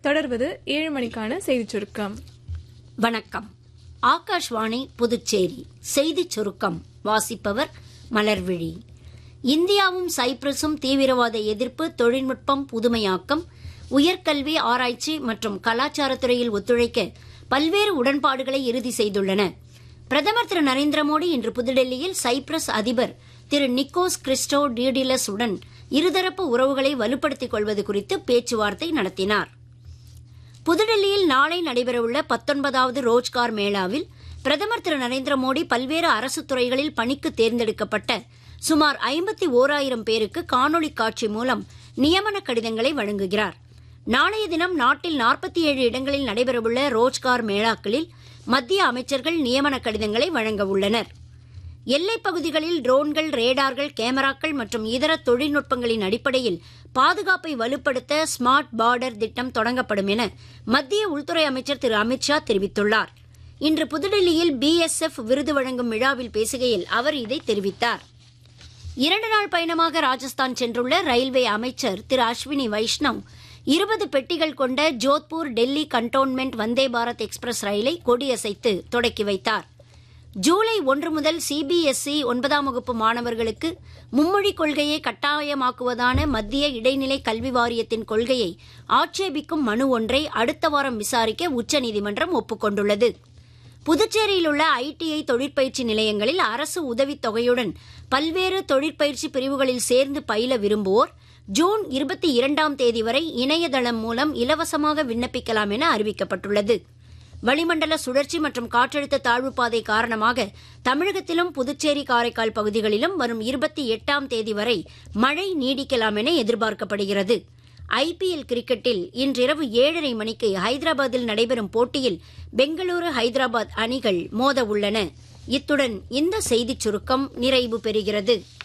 தொடர்வது ஏழு மணிக்கான செய்திச் சுருக்கம் வணக்கம் ஆகாஷ்வாணி புதுச்சேரி செய்திச் சுருக்கம் வாசிப்பவர் மலர்விழி இந்தியாவும் சைப்ரஸும் தீவிரவாத எதிர்ப்பு தொழில்நுட்பம் புதுமையாக்கம் உயர்கல்வி ஆராய்ச்சி மற்றும் கலாச்சாரத்துறையில் ஒத்துழைக்க பல்வேறு உடன்பாடுகளை இறுதி செய்துள்ளன பிரதமர் திரு நரேந்திர மோடி இன்று புதுடெல்லியில் சைப்ரஸ் அதிபர் திரு நிக்கோஸ் கிறிஸ்டோ டியூடிலஸ் உடன் இருதரப்பு உறவுகளை வலுப்படுத்திக் கொள்வது குறித்து பேச்சுவார்த்தை நடத்தினார் புதுடெல்லியில் நாளை நடைபெறவுள்ள பத்தொன்பதாவது ரோஜ்கார் மேளாவில் பிரதமர் திரு நரேந்திர மோடி பல்வேறு அரசு துறைகளில் பணிக்கு தேர்ந்தெடுக்கப்பட்ட சுமார் ஐம்பத்தி ஓராயிரம் பேருக்கு காணொலி காட்சி மூலம் நியமன கடிதங்களை வழங்குகிறார் நாளைய தினம் நாட்டில் நாற்பத்தி ஏழு இடங்களில் நடைபெறவுள்ள ரோஜ்கார் மேளாக்களில் மத்திய அமைச்சர்கள் நியமன கடிதங்களை வழங்க உள்ளனர் எல்லைப் பகுதிகளில் ட்ரோன்கள் ரேடார்கள் கேமராக்கள் மற்றும் இதர தொழில்நுட்பங்களின் அடிப்படையில் பாதுகாப்பை வலுப்படுத்த ஸ்மார்ட் பார்டர் திட்டம் தொடங்கப்படும் என மத்திய உள்துறை அமைச்சர் திரு அமித்ஷா தெரிவித்துள்ளார் இன்று புதுடெல்லியில் பிஎஸ்எஃப் விருது வழங்கும் விழாவில் பேசுகையில் அவர் இதை தெரிவித்தார் இரண்டு நாள் பயணமாக ராஜஸ்தான் சென்றுள்ள ரயில்வே அமைச்சர் திரு அஸ்வினி வைஷ்ணவ் இருபது பெட்டிகள் கொண்ட ஜோத்பூர் டெல்லி கண்டோன்மெண்ட் வந்தே பாரத் எக்ஸ்பிரஸ் ரயிலை கொடியசைத்து தொடக்கி வைத்தார் ஜூலை ஒன்று முதல் சிபிஎஸ்இ ஒன்பதாம் வகுப்பு மாணவர்களுக்கு மும்மொழிக் கொள்கையை கட்டாயமாக்குவதான மத்திய இடைநிலை கல்வி வாரியத்தின் கொள்கையை ஆட்சேபிக்கும் மனு ஒன்றை அடுத்த வாரம் விசாரிக்க உச்சநீதிமன்றம் ஒப்புக்கொண்டுள்ளது புதுச்சேரியில் உள்ள ஐடிஐ தொழிற்பயிற்சி நிலையங்களில் அரசு உதவித் தொகையுடன் பல்வேறு தொழிற்பயிற்சி பிரிவுகளில் சேர்ந்து பயில விரும்புவோர் ஜூன் இருபத்தி இரண்டாம் தேதி வரை இணையதளம் மூலம் இலவசமாக விண்ணப்பிக்கலாம் என அறிவிக்கப்பட்டுள்ளது வளிமண்டல சுழற்சி மற்றும் காற்றழுத்த தாழ்வுப் பாதை காரணமாக தமிழகத்திலும் புதுச்சேரி காரைக்கால் பகுதிகளிலும் வரும் இருபத்தி எட்டாம் தேதி வரை மழை நீடிக்கலாம் என எதிர்பார்க்கப்படுகிறது ஐபிஎல் கிரிக்கெட்டில் இன்றிரவு ஏழரை மணிக்கு ஹைதராபாத்தில் நடைபெறும் போட்டியில் பெங்களூரு ஹைதராபாத் அணிகள் மோத உள்ளன இத்துடன் இந்த செய்திச் சுருக்கம் நிறைவு பெறுகிறது